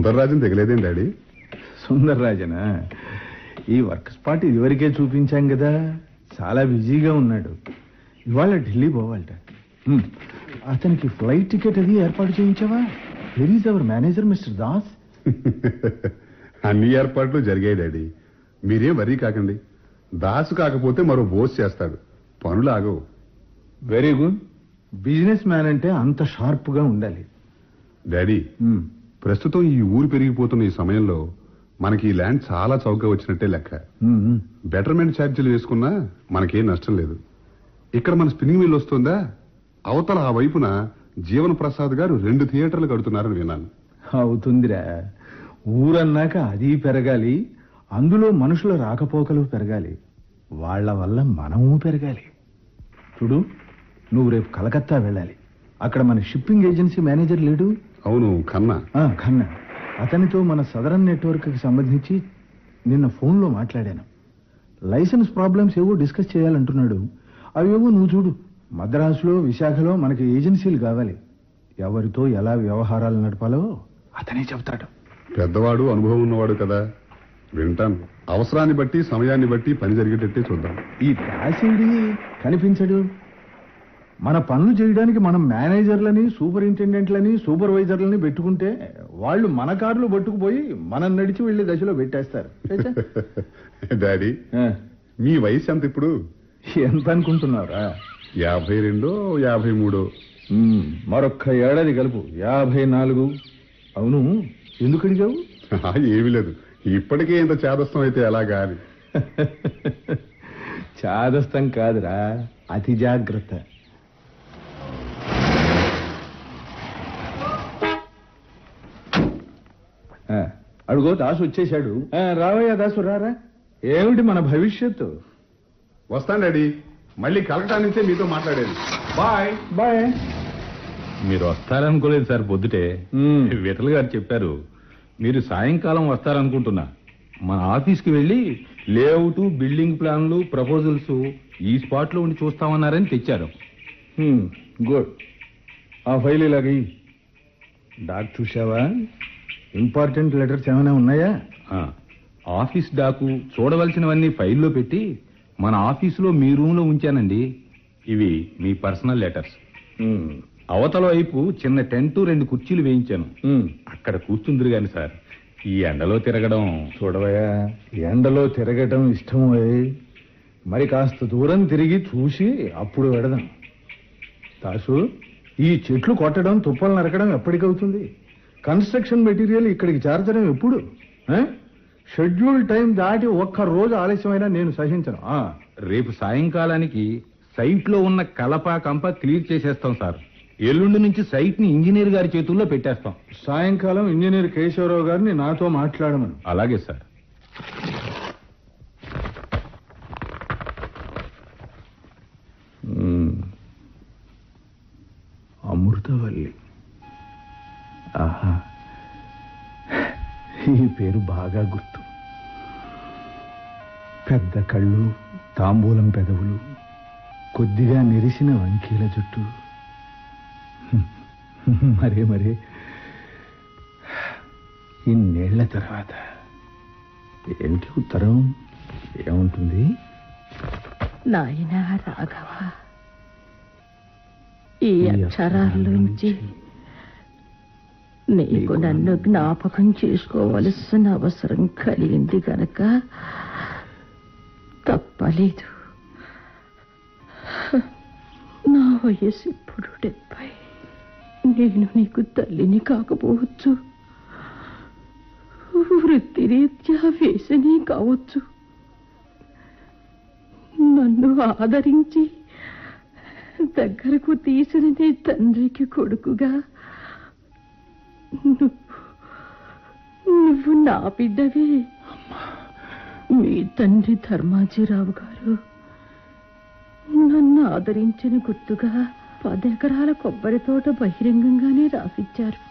Sundarrajan దిగలేదేం daddy సుందర్రాజనా ఈ work spot ఇదివరకే చూపించాం కదా చాలా బిజీగా ఉన్నాడు ఇవాళ ఢిల్లీ పోవాలట హ్మ్. అతనికి ఫ్లైట్ టికెట్ అది ఏర్పాటు చేయించావా where is our manager mister Das అన్ని ఏర్పాట్లు జరిగాయి డాడీ మీరేం వరీ కాకండి దాసు కాకపోతే మరో బోస్ చేస్తాడు పనులు ఆగవు వెరీ గుడ్ బిజినెస్ మ్యాన్ అంటే అంత షార్ప్ గా ఉండాలి డాడీ హ్మ్. ప్రస్తుతం ఈ ఊరు పెరిగిపోతున్న ఈ సమయంలో మనకి ఈ ల్యాండ్ చాలా చౌకగా వచ్చినట్టే లెక్క హ్మ్, హ్మ్. బెటర్మెంట్ ఛార్జీలు వేసుకున్నా మనకేం నష్టం లేదు ఇక్కడ మన స్పిన్నింగ్ మిల్ వస్తుందా అవతల ఆ వైపున జీవన్ ప్రసాద్ గారు రెండు థియేటర్లు కడుతున్నారని విన్నాను అవుతుందిరా ఊరన్నాక అది పెరగాలి అందులో మనుషుల రాకపోకలు పెరగాలి వాళ్ళ వల్ల మనము పెరగాలి చూడు నువ్వు రేపు కలకత్తా వెళ్ళాలి అక్కడ మన షిప్పింగ్ ఏజెన్సీ మేనేజర్ లేడు అవును కన్నా ఆ, ఖన్నా అతనితో మన సదరన్ నెట్వర్క్కి సంబంధించి నిన్న ఫోన్లో మాట్లాడాను లైసెన్స్ ప్రాబ్లమ్స్ ఏవో డిస్కస్ చేయాలంటున్నాడు అవేవో నువ్వు చూడు మద్రాసులో విశాఖలో మనకి ఏజెన్సీలు కావాలి ఎవరితో ఎలా వ్యవహారాలు నడపాలో అతనే చెబుతాడు పెద్దవాడు అనుభవం ఉన్నవాడు కదా వింటాను అవసరాన్ని బట్టి సమయాన్ని బట్టి పని జరిగేటట్టే చూద్దాం ఈ దాసిడి కనిపించడు మన పనులు చేయడానికి మనం మేనేజర్లని సూపరింటెండెంట్లని సూపర్వైజర్లని పెట్టుకుంటే వాళ్ళు మన కార్లు పట్టుకుపోయి మనం నడిచి వెళ్లే దశలో పెట్టేస్తారు తెలుసా? డాడీ ఆ, మీ వయసు ఎంత ఇప్పుడు ఎంత అనుకుంటున్నారా యాభై రెండో యాభై మూడో మ్మ్, మరొక్క ఏడాది కలుపు యాభై నాలుగు అవును ఎందుకు అడిగావు ఆ, ఏమీ లేదు ఇప్పటికే ఇంత చేదస్తం అయితే ఎలాగా అని చాదస్తం కాదురా అతి జాగ్రత్త ఆ, అడుగో దాసు వచ్చేశాడు ఆ, రావయ్యా దాసు రారా ఏమిటి మన భవిష్యత్తు వస్తాను డాడీ మళ్ళీ కలకటా నుంచే మీతో మాట్లాడేది బాయ్ బాయ్ మీరు వస్తారనుకోలేదు సార్ పొద్దుటే మ్మ్. విఠల్ గారు చెప్పారు మీరు సాయంకాలం వస్తారనుకుంటున్నా మన ఆఫీస్కి వెళ్ళి లేఅవుట్ బిల్డింగ్ ప్లాన్లు ప్రపోజల్స్ ఈ స్పాట్ లో ఉండి చూస్తామన్నారని తెచ్చారు హ్మ్, గుడ్ ఆ ఫైల్ ఇలాగ డాక్ చూసావా ఇంపార్టెంట్ లెటర్స్ ఏమైనా ఉన్నాయా ఆ, ఆఫీస్ డాకు చూడవలసినవన్నీ ఫైల్లో పెట్టి మన ఆఫీసులో మీ రూమ్ లో ఉంచానండి ఇవి మీ పర్సనల్ లెటర్స్ హ్మ్, అవతల వైపు చిన్న టెంట్ రెండు కుర్చీలు వేయించాను హ్మ్. అక్కడ కూర్చుందిరు గాని సార్ ఈ ఎండలో తిరగడం చూడవయ్యా ఎండలో తిరగటం ఇష్టమే మరి కాస్త దూరం తిరిగి చూసి అప్పుడు వెడదాం దాసు ఈ చెట్లు కొట్టడం తుప్పలు నరకడం ఎప్పటికవుతుంది కన్స్ట్రక్షన్ మెటీరియల్ ఇక్కడికి చేర్చడం ఎప్పుడు ఆ? షెడ్యూల్ టైం దాటి ఒక్క రోజు ఆలస్యమైనా నేను సహించను ఆ, రేపు సాయంకాలానికి సైట్ లో ఉన్న కలప కంప క్లియర్ చేసేస్తాం సార్ ఎల్లుండి నుంచి సైట్ ని ఇంజనీర్ గారి చేతుల్లో పెట్టేస్తాం సాయంకాలం ఇంజనీర్ కేశవరావు గారిని నాతో మాట్లాడమను అలాగే సార్ మ్మ్. అమృతవల్లి ఆహా ఈ పేరు బాగా గుర్తు పెద్ద కళ్ళు తాంబూలం పెదవులు కొద్దిగా నెరిసిన వంకీల జుట్టు మరే మరే ఇన్నేళ్ల తర్వాత ఏమిటి ఉత్తరం ఏముంటుంది నాయనా రాఘవ ఈ అక్షరాల్లోంచి నీకు నన్ను జ్ఞాపకం చేసుకోవలసిన అవసరం కలిగింది గనక తప్పలేదు నా వయసు ఇప్పుడు డెబ్బై నేను నీకు తల్లిని కాకపోవచ్చు వృత్తిరీత్యా వేసని కావచ్చు నన్ను ఆదరించి దగ్గరకు తీసిన నీ తండ్రికి కొడుకుగా నువ్వు నువ్వు నా బిడ్డవే మీ తండ్రి ధర్మాజీరావు గారు నన్ను ఆదరించిన గుర్తుగా పదెకరాల కొబ్బరి తోట బహిరంగంగానే రాసిచ్చారు